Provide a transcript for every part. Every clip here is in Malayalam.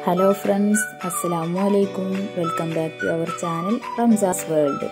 ഹലോ ഫ്രണ്ട്സ് അസ്സലാമു അലൈക്കും welcome back to our channel Ramza's world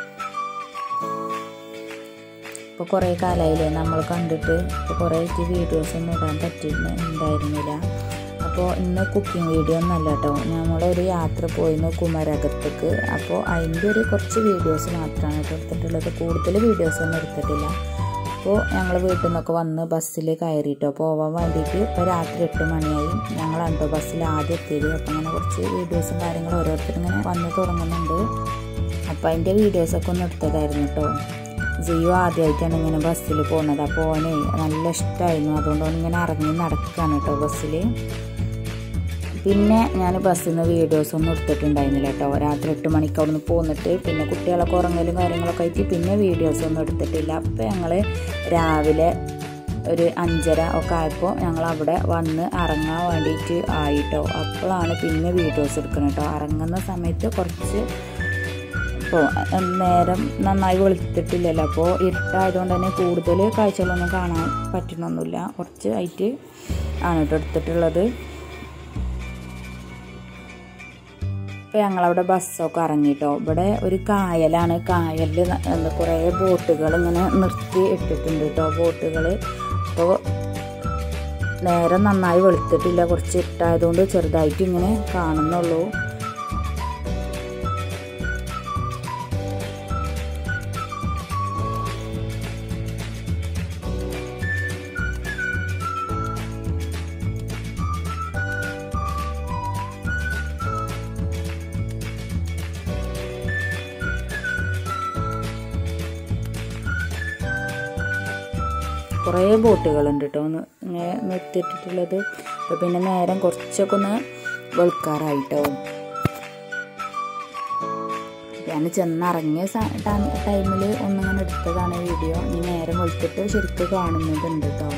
ഇപ്പോൾ കുറേ കാലമായില്ലേ നമ്മൾ കണ്ടിട്ട് ഇപ്പോൾ കുറേ ആയിട്ട് വീഡിയോസ് ഒന്നും ഇടാൻ പറ്റിയിട്ടുണ്ടായിരുന്നില്ല അപ്പോൾ ഇന്ന് കുക്കിംഗ് വീഡിയോ ഒന്നല്ല കേട്ടോ നമ്മളൊരു യാത്ര പോയിരുന്നു കുമരകത്തേക്ക് അപ്പോൾ അതിൻ്റെ ഒരു കുറച്ച് വീഡിയോസ് മാത്രമാണ് കേട്ടോ എടുത്തിട്ടുള്ളത് കൂടുതൽ വീഡിയോസ് ഒന്നും എടുത്തിട്ടില്ല അപ്പോൾ ഞങ്ങൾ വീട്ടിൽ നിന്നൊക്കെ വന്ന് ബസ്സിൽ കയറിയിട്ടോ പോകാൻ വേണ്ടിയിട്ട് ഇപ്പോൾ രാത്രി എട്ട് മണിയായി ഞങ്ങളാണ് കേട്ടോ ബസ്സിൽ ആദ്യം എത്തിയത് അപ്പോൾ അങ്ങനെ കുറച്ച് വീഡിയോസും കാര്യങ്ങളും ഓരോരുത്തരും ഇങ്ങനെ വന്ന് തുടങ്ങുന്നുണ്ട് അപ്പോൾ അതിൻ്റെ വീഡിയോസൊക്കെ ഒന്ന് എടുത്തതായിരുന്നു കേട്ടോ ജിയോ ആദ്യമായിട്ടാണ് ഇങ്ങനെ ബസ്സിൽ പോകുന്നത് അപ്പോൾ ഓനെ നല്ല ഇഷ്ടമായിരുന്നു അതുകൊണ്ട് ഓൻ ഇങ്ങനെ ഇറങ്ങി നടക്കുകയാണ് കേട്ടോ ബസ്സിൽ പിന്നെ ഞാൻ ബസ്സിൽ നിന്ന് വീഡിയോസ് ഒന്നും എടുത്തിട്ടുണ്ടായിരുന്നില്ല കേട്ടോ രാത്രി എട്ട് മണിക്ക് അവിടെ നിന്ന് പോന്നിട്ട് പിന്നെ കുട്ടികളൊക്കെ ഉറങ്ങലും കാര്യങ്ങളൊക്കെ ആയിട്ട് പിന്നെ വീഡിയോസ് ഒന്നും എടുത്തിട്ടില്ല അപ്പോൾ ഞങ്ങൾ രാവിലെ ഒരു അഞ്ചര ഒക്കെ ആയപ്പോൾ ഞങ്ങൾ അവിടെ വന്ന് ഇറങ്ങാൻ വേണ്ടിയിട്ട് ആയിട്ടോ അപ്പോഴാണ് പിന്നെ വീഡിയോസ് എടുക്കുന്നത് കേട്ടോ ഇറങ്ങുന്ന സമയത്ത് കുറച്ച് ഇപ്പോൾ നേരം നന്നായി വെളുത്തിട്ടില്ലല്ലോ അപ്പോൾ ഇരുട്ടായതുകൊണ്ട് തന്നെ കൂടുതൽ കാഴ്ചകളൊന്നും കാണാൻ പറ്റണമൊന്നുമില്ല കുറച്ച് ആയിട്ട് ആണ് കേട്ടോ എടുത്തിട്ടുള്ളത് ഇപ്പോൾ ഞങ്ങളവിടെ ബസ്സൊക്കെ ഇറങ്ങിയിട്ടോ ഇവിടെ ഒരു കായലാണ് കായലിൽ എന്താ കുറേ ബോട്ടുകൾ ഇങ്ങനെ നിർത്തി ഇട്ടിട്ടുണ്ട് കേട്ടോ ബോട്ടുകൾ അപ്പോൾ നേരം നന്നായി വെളുത്തിട്ടില്ല കുറച്ച് ഇട്ടായതുകൊണ്ട് ചെറുതായിട്ട് ഇങ്ങനെ കാണുന്നുള്ളൂ കുറേ ബോട്ടുകളുണ്ട് കേട്ടോ ഒന്ന് ഇങ്ങനെ നിർത്തിയിട്ടിട്ടുള്ളത് അപ്പോൾ പിന്നെ നേരം കുറച്ചൊക്കെ ഒന്ന് വെളുക്കാറായിട്ടോ ഞാൻ ചെന്നിറങ്ങിയ ടൈമിൽ ഒന്നിങ്ങനെ എടുത്തതാണ് വീഡിയോ ഇനി നേരം വെളുത്തിട്ട് ശരിക്കും കാണുന്നതുണ്ട് കേട്ടോ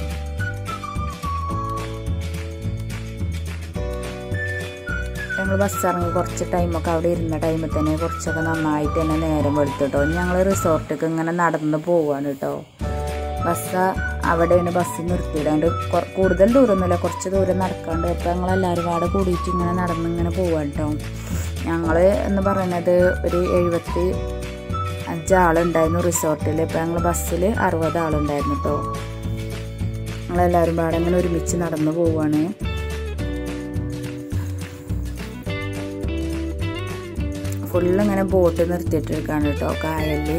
ഞങ്ങൾ ബസ് ഇറങ്ങി കുറച്ച് ടൈമൊക്കെ അവിടെ ഇരുന്ന ടൈമിൽ തന്നെ കുറച്ചൊക്കെ നന്നായിട്ട് തന്നെ നേരം വെളുത്തിട്ടോ ഞങ്ങൾ റിസോർട്ടിലേക്ക് ഇങ്ങനെ നടന്ന് പോവാണ് കേട്ടോ ബസ് അവിടെയാണ് ബസ് നിർത്തിയിടാണ്ട് കൂടുതൽ ദൂരമൊന്നുമില്ല കുറച്ച് ദൂരം നടക്കാണ്ട് അപ്പോൾ ഞങ്ങളെല്ലാവരും അവിടെ കൂടിയിട്ട് ഇങ്ങനെ നടന്ന് ഇങ്ങനെ പോവാണ് കേട്ടോ ഞങ്ങൾ എന്ന് പറയുന്നത് ഒരു എഴുപത്തി അഞ്ചാളുണ്ടായിരുന്നു റിസോർട്ടിൽ ഇപ്പോൾ ഞങ്ങൾ ബസ്സിൽ അറുപത് ആളുണ്ടായിരുന്നു കേട്ടോ ഞങ്ങളെല്ലാവരും പാടെ ഇങ്ങനെ ഒരുമിച്ച് നടന്ന് പോവാണ് ഫുള്ള് ഇങ്ങനെ ബോട്ട് നിർത്തിയിട്ടിരിക്കുകയാണ് കേട്ടോ കായലിൽ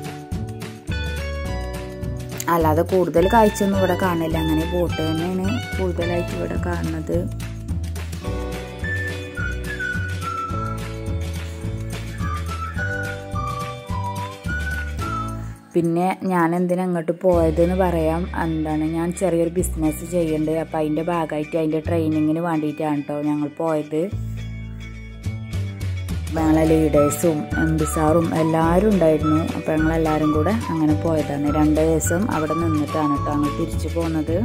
അല്ലാതെ കൂടുതൽ കാഴ്ചയൊന്നും ഇവിടെ കാണില്ല അങ്ങനെ ബോട്ട് തന്നെയാണ് കൂടുതലായിട്ട് ഇവിടെ കാണുന്നത് പിന്നെ ഞാൻ എന്തിനാ അങ്ങോട്ട് പോയതെന്ന് പറയാം എന്താണ് ഞാൻ ചെറിയൊരു ബിസിനസ് ചെയ്യുന്നുണ്ട് അപ്പോൾ അതിൻ്റെ ഭാഗമായിട്ട് അതിൻ്റെ ട്രെയിനിങ്ങിന് വേണ്ടിയിട്ടാണ് കേട്ടോ ഞങ്ങൾ പോയത് ഞങ്ങളെ ലീഡേഴ്സും എം ഡി സാറും എല്ലാവരും ഉണ്ടായിരുന്നു അപ്പോൾ ഞങ്ങളെല്ലാവരും കൂടെ അങ്ങനെ പോയതാണ് രണ്ട് ദിവസം അവിടെ നിന്നിട്ടാണ് കേട്ടോ അങ്ങ് തിരിച്ചു പോകുന്നത്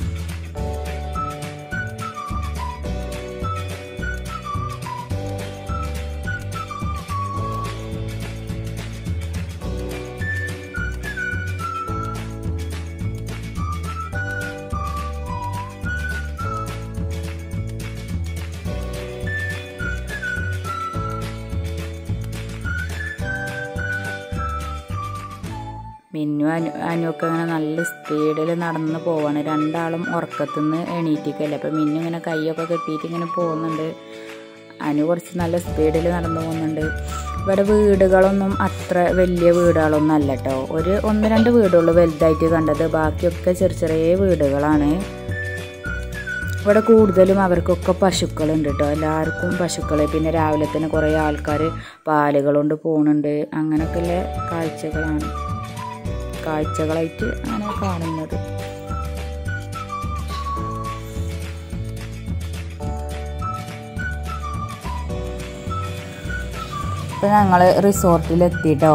മിന്നു അനു അനുവൊക്കെ അങ്ങനെ നല്ല സ്പീഡിൽ നടന്ന് പോവാണ് രണ്ടാളും ഉറക്കത്തുനിന്ന് എണീറ്റിക്കല്ലേ അപ്പം മിന്നു ഇങ്ങനെ കൈയൊക്കെ കെട്ടിയിട്ട് ഇങ്ങനെ പോകുന്നുണ്ട് അനു കുറച്ച് നല്ല സ്പീഡിൽ നടന്നു പോകുന്നുണ്ട് ഇവിടെ വീടുകളൊന്നും അത്ര വലിയ വീടുകളൊന്നും അല്ല കേട്ടോ ഒരു ഒന്ന് രണ്ട് വീടുള്ളൂ വലുതായിട്ട് കണ്ടത് ബാക്കിയൊക്കെ ചെറിയ ചെറിയ വീടുകളാണ് ഇവിടെ കൂടുതലും അവർക്കൊക്കെ പശുക്കളുണ്ട് കേട്ടോ എല്ലാവർക്കും പശുക്കൾ പിന്നെ രാവിലെ തന്നെ കുറേ ആൾക്കാർ പാലുകൾ കൊണ്ട് പോകുന്നുണ്ട് അങ്ങനെയൊക്കെയുള്ള കാഴ്ചകളാണ് കാഴ്ചകളായിട്ട് അങ്ങനെ കാണുന്നത് ഇപ്പം ഞങ്ങൾ റിസോർട്ടിലെത്തിയിട്ടോ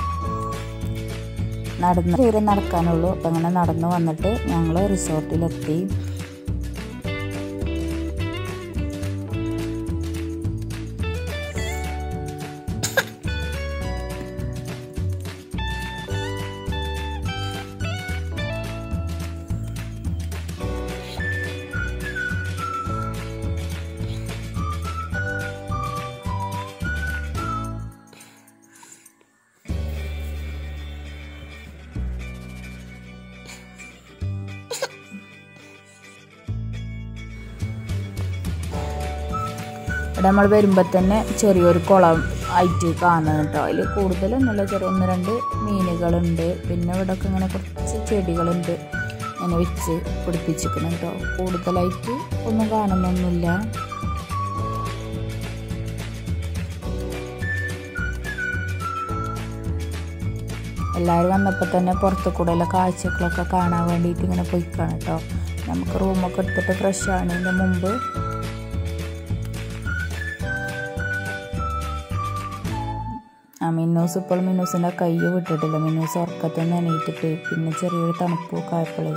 നടന്ന് ദൂരം നടക്കാനുള്ളൂ അപ്പം അങ്ങനെ നടന്നു വന്നിട്ട് ഞങ്ങൾ റിസോർട്ടിലെത്തി ഇവിടെ നമ്മൾ വരുമ്പോൾ തന്നെ ചെറിയൊരു കുളം ആയിട്ട് കാണുന്നു കേട്ടോ അതിൽ കൂടുതലൊന്നുമില്ല ചെറിയ ഒന്ന് രണ്ട് മീനുകളുണ്ട് പിന്നെ ഇവിടെ ഒക്കെ ഇങ്ങനെ കുറച്ച് ചെടികളുണ്ട് ഇങ്ങനെ വെച്ച് പിടിപ്പിച്ചിരിക്കണം കേട്ടോ കൂടുതലായിട്ട് ഒന്നും കാണുന്നൊന്നുമില്ല എല്ലാവരും വന്നപ്പോൾ തന്നെ പുറത്തു കൂടെയുള്ള കാഴ്ചകളൊക്കെ കാണാൻ വേണ്ടിയിട്ട് ഇങ്ങനെ പോയിക്കാണ് കേട്ടോ നമുക്ക് റൂമൊക്കെ എടുത്തിട്ട് ഫ്രഷ് ആവുന്നതിൻ്റെ മുമ്പ് ആ മിന്നൂസ് ഇപ്പോൾ മിന്നൂസിൻ്റെ കൈ വിട്ടിട്ടില്ല മിന്നൂസ് ഉറക്കത്തിൽ നിന്ന് എണീറ്റിട്ട് പിന്നെ ചെറിയൊരു തണുപ്പൊക്കെ ആയപ്പോഴേ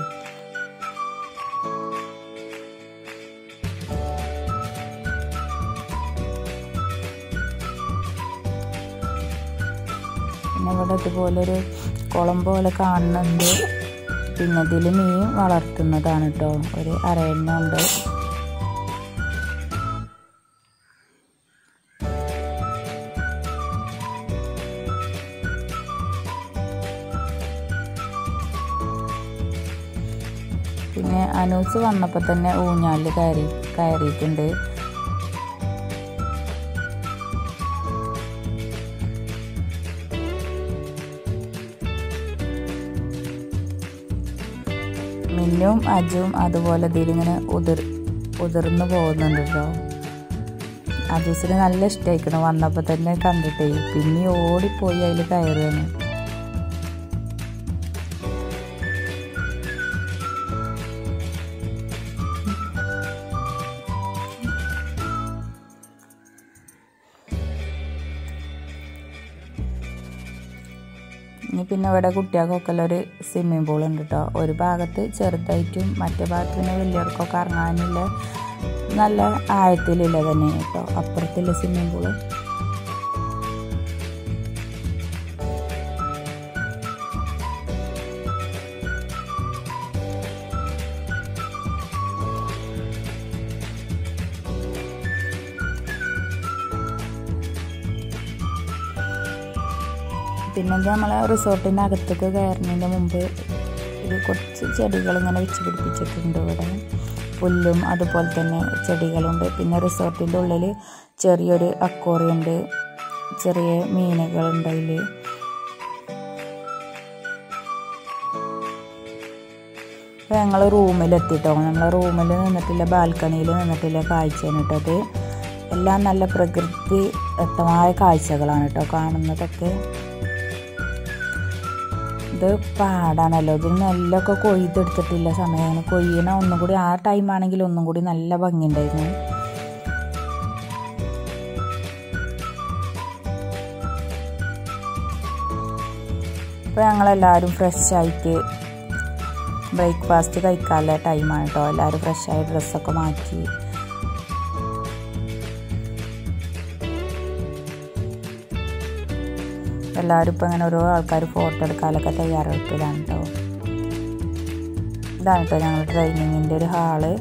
പിന്നെ ഇവിടെ ഇതുപോലൊരു കുളം പോലെ കാണുന്നുണ്ട് പിന്നെ ഇതിൽ മീൻ വളർത്തുന്നതാണ് കേട്ടോ ഒരു അരയണ്ണുണ്ട് പിന്നെ അനൂസ് വന്നപ്പോൾ തന്നെ ഊഞ്ഞാലിൽ കയറി കയറിയിട്ടുണ്ട് മിന്നും അജും അതുപോലെ ഇതിലിങ്ങനെ ഉതിർ ഉതിർന്നു പോകുന്നുണ്ട് കേട്ടോ അജൂസിന് നല്ല ഇഷ്ടമായിക്കണം വന്നപ്പോൾ തന്നെ കണ്ടിട്ടേ പിന്നെ ഓടിപ്പോയി അതിൽ കയറുകയാണ് ഇനി പിന്നെ ഇവിടെ കുട്ടികൾക്കൊക്കെ ഒരു സ്വിമ്മിംഗ് പൂൾ ഉണ്ട് കേട്ടോ ഒരു ഭാഗത്ത് ചെറുതായിട്ടും മറ്റേ ഭാഗത്ത് പിന്നെ വലിയവർക്കൊക്കെ ഇറങ്ങാനുള്ള നല്ല ആഴത്തിലുള്ള തന്നെയാണ് കേട്ടോ അപ്പുറത്തുള്ള സ്വിമ്മിംഗ് പൂള് പിന്നെ ഇത് നമ്മളെ റിസോർട്ടിൻ്റെ അകത്തേക്ക് കയറുന്നതിന് മുമ്പ് ഇത് കുറച്ച് ചെടികൾ ഇങ്ങനെ വെച്ച് പിടിപ്പിച്ചിട്ടുണ്ട് ഇവിടെ പുല്ലും അതുപോലെ തന്നെ ചെടികളുണ്ട് പിന്നെ റിസോർട്ടിൻ്റെ ഉള്ളിൽ ചെറിയൊരു അക്കോറിയുണ്ട് ചെറിയ മീനുകളുണ്ട് അതിൽ അപ്പോൾ ഞങ്ങൾ റൂമിലെത്തിട്ടോ നമ്മൾ റൂമിൽ നിന്നിട്ടില്ല ബാൽക്കണിയിൽ നിന്നിട്ടില്ല കാഴ്ചയാണ് കേട്ടോ അത് എല്ലാം നല്ല പ്രകൃതിദത്തമായ കാഴ്ചകളാണ് കേട്ടോ കാണുന്നതൊക്കെ ഇത് പാടാണല്ലോ ഇതിന് നെല്ലൊക്കെ കൊയ്തെടുത്തിട്ടില്ല സമയമാണ് കൊയ്യണ ഒന്നും കൂടി ആ ടൈം ആണെങ്കിൽ ഒന്നും കൂടി നല്ല ഭംഗിയുണ്ടായിരുന്നു ഇപ്പോൾ ഞങ്ങളെല്ലാവരും ഫ്രഷ് ആയിട്ട് ബ്രേക്ക്ഫാസ്റ്റ് കഴിക്കാനുള്ള ടൈമാണ് കേട്ടോ എല്ലാവരും ഫ്രഷായി ഡ്രസ്സൊക്കെ മാറ്റി എല്ലാവരും ഇപ്പോൾ ഇങ്ങനെ ഓരോ ആൾക്കാർ ഫോട്ടോ എടുക്കാനൊക്കെ തയ്യാറെടുപ്പിലാണ് കേട്ടോ ഇതാണ് കേട്ടോ ഞങ്ങൾ ട്രെയിനിങ്ങിൻ്റെ ഒരു ഹാള്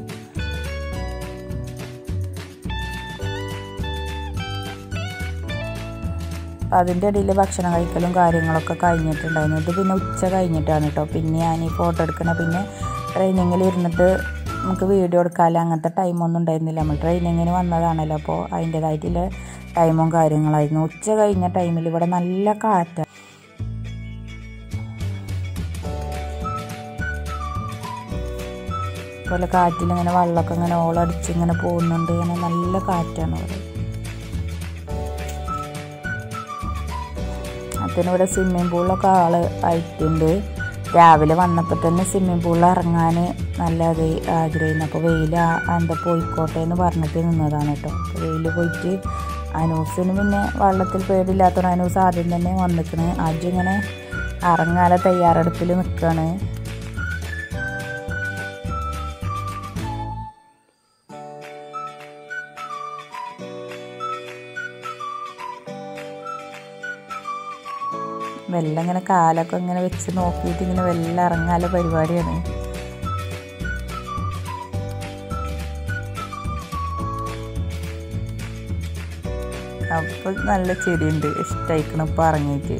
അപ്പം അതിൻ്റെ ഇടയിൽ ഭക്ഷണം കഴിക്കലും കാര്യങ്ങളൊക്കെ കഴിഞ്ഞിട്ടുണ്ടായിരുന്നു ഇത് പിന്നെ ഉച്ച കഴിഞ്ഞിട്ടാണ് കേട്ടോ പിന്നെ ഞാൻ ഈ ഫോട്ടോ എടുക്കണ പിന്നെ ട്രെയിനിങ്ങിൽ ഇരുന്നിട്ട് നമുക്ക് വീഡിയോ എടുക്കാമല്ലോ അങ്ങനത്തെ ടൈമൊന്നും ഉണ്ടായിരുന്നില്ല നമ്മൾ ട്രെയിനിങ്ങിന് വന്നതാണല്ലോ അപ്പോൾ അതിൻ്റേതായിട്ടുള്ള ടൈമും കാര്യങ്ങളായിരുന്നു ഉച്ച കഴിഞ്ഞ ടൈമിൽ ഇവിടെ നല്ല കാറ്റാണ് അതുപോലെ കാറ്റിൽ ഇങ്ങനെ വെള്ളമൊക്കെ ഇങ്ങനെ ഓളടിച്ച് ഇങ്ങനെ പോകുന്നുണ്ട് ഇങ്ങനെ നല്ല കാറ്റാണ് ഇവിടെ അതിനിവിടെ സ്വിമ്മിംഗ് പൂളൊക്കെ ആൾ ആയിട്ടുണ്ട് രാവിലെ വന്നപ്പോൾ തന്നെ സ്വിമ്മിംഗ് പൂളിൽ ഇറങ്ങാൻ നല്ല അത് ആഗ്രഹിക്കുന്നു അപ്പോൾ വെയിൽ എന്താ പോയിക്കോട്ടെ എന്ന് പറഞ്ഞിട്ട് നിന്നതാണ് കേട്ടോ വെയിൽ പോയിട്ട് അനൂസിന് പിന്നെ വെള്ളത്തിൽ പേടിയില്ലാത്തതുകൊണ്ട് അനൂസ് ആദ്യം തന്നെ വന്നിക്കണ് അജു ഇങ്ങനെ ഇറങ്ങാതെ തയ്യാറെടുപ്പിൽ നിൽക്കുകയാണ് വെള്ളം ഇങ്ങനെ കാലൊക്കെ ഇങ്ങനെ വെച്ച് നോക്കിയിട്ട് ഇങ്ങനെ വെള്ളം ഇറങ്ങാനുള്ള പരിപാടിയാണ് അപ്പോൾ നല്ല ചെടിയുണ്ട് ഇഷ്ടമായിക്കണം ഇപ്പോൾ ഇറങ്ങിയിട്ട്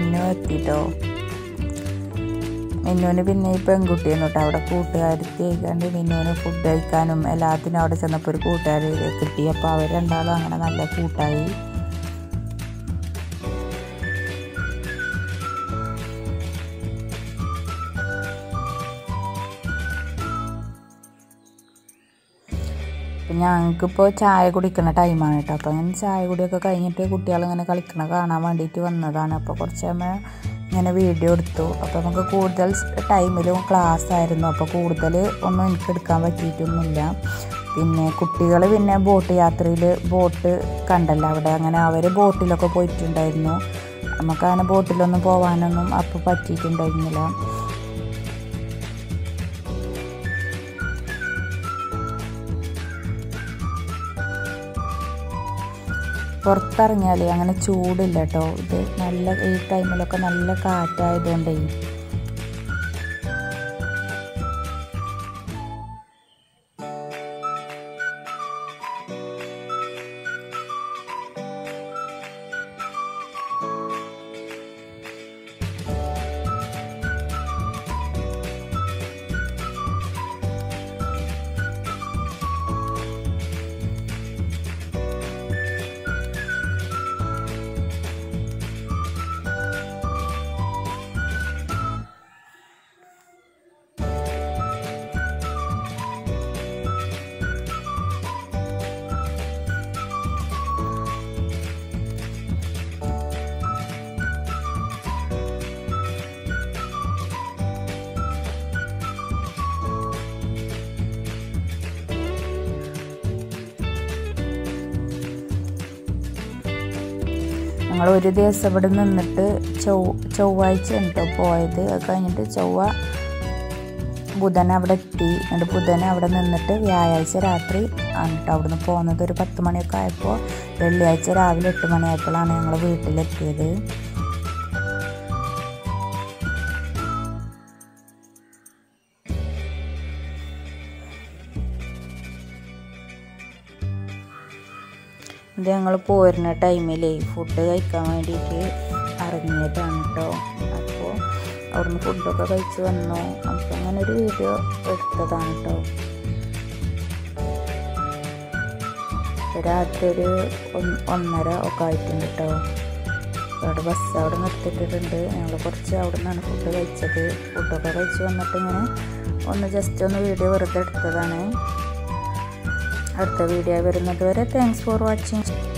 മിന്നു എത്തിട്ടോ മിന്നുവിന് പിന്നെ ഈ പെൺകുട്ടിയാണ് കേട്ടോ അവിടെ കൂട്ടുകാരത്തി ആയിക്കാണ്ട് മിന്നുവിന് ഫുഡ് കഴിക്കാനും എല്ലാത്തിനും അവിടെ ചെന്നപ്പോൾ ഒരു കൂട്ടുകാർ കിട്ടി അപ്പോൾ അവർ രണ്ടാളും അങ്ങനെ നല്ല കൂട്ടായി അപ്പം ഞങ്ങൾക്കിപ്പോൾ ചായ കുടിക്കുന്ന ടൈമാണ് കേട്ടോ അപ്പോൾ അങ്ങനെ ചായ കുടിയൊക്കെ കഴിഞ്ഞിട്ട് കുട്ടികളിങ്ങനെ കളിക്കണ കാണാൻ വേണ്ടിയിട്ട് വന്നതാണ് അപ്പോൾ കുറച്ച് സമയം ഇങ്ങനെ വീഡിയോ എടുത്തു അപ്പോൾ നമുക്ക് കൂടുതൽ ടൈമിലും ക്ലാസ് ആയിരുന്നു അപ്പോൾ കൂടുതൽ ഒന്നും എനിക്ക് എടുക്കാൻ പറ്റിയിട്ടൊന്നുമില്ല പിന്നെ കുട്ടികൾ പിന്നെ ബോട്ട് യാത്രയിൽ ബോട്ട് കണ്ടല്ലോ അവിടെ അങ്ങനെ അവർ ബോട്ടിലൊക്കെ പോയിട്ടുണ്ടായിരുന്നു നമുക്കങ്ങനെ ബോട്ടിലൊന്നും പോകാനൊന്നും അപ്പോൾ പറ്റിയിട്ടുണ്ടായിരുന്നില്ല പുറത്തിറങ്ങിയാൽ അങ്ങനെ ചൂടില്ല കേട്ടോ ഇത് നല്ല ഈ ടൈമിലൊക്കെ നല്ല കാറ്റായതുകൊണ്ടേ ഞങ്ങൾ ഒരു ദിവസം ഇവിടെ നിന്നിട്ട് ചൊവ്വ ചൊവ്വാഴ്ച കേട്ടോ പോയത് അത് കഴിഞ്ഞിട്ട് ചൊവ്വ ബുധൻ അവിടെ എത്തി എന്നിട്ട് ബുധൻ അവിടെ നിന്നിട്ട് വ്യാഴാഴ്ച രാത്രി ആണ് കേട്ടോ അവിടുന്ന് പോകുന്നത് ഒരു പത്ത് മണിയൊക്കെ ആയപ്പോൾ വെള്ളിയാഴ്ച രാവിലെ എട്ട് മണിയായപ്പോഴാണ് ഞങ്ങൾ വീട്ടിലെത്തിയത് ഇത് ഞങ്ങൾ പോരുന്ന ടൈമിൽ ഫുഡ് കഴിക്കാൻ വേണ്ടിയിട്ട് ഇറങ്ങിയതാണ് കേട്ടോ അപ്പോൾ അവിടുന്ന് ഫുഡൊക്കെ കഴിച്ച് വന്നു അപ്പോൾ അങ്ങനെ ഒരു വീഡിയോ എടുത്തതാണ് കേട്ടോ രാത്രി ഒരു ഒന്നര ഒക്കെ ആയിട്ടുണ്ട് കേട്ടോ അവിടെ ബസ് അവിടെ നിർത്തിയിട്ടിട്ടുണ്ട് ഞങ്ങൾ കുറച്ച് അവിടെ നിന്നാണ് ഫുഡ് കഴിച്ചത് ഫുഡൊക്കെ കഴിച്ച് വന്നിട്ട് ഇങ്ങനെ ഒന്ന് ജസ്റ്റ് ഒന്ന് വീഡിയോ വെറുതെ എടുത്തതാണ് അടുത്ത വീഡിയോ വരുന്നത് വരെ താങ്ക്സ് ഫോർ വാച്ചിങ്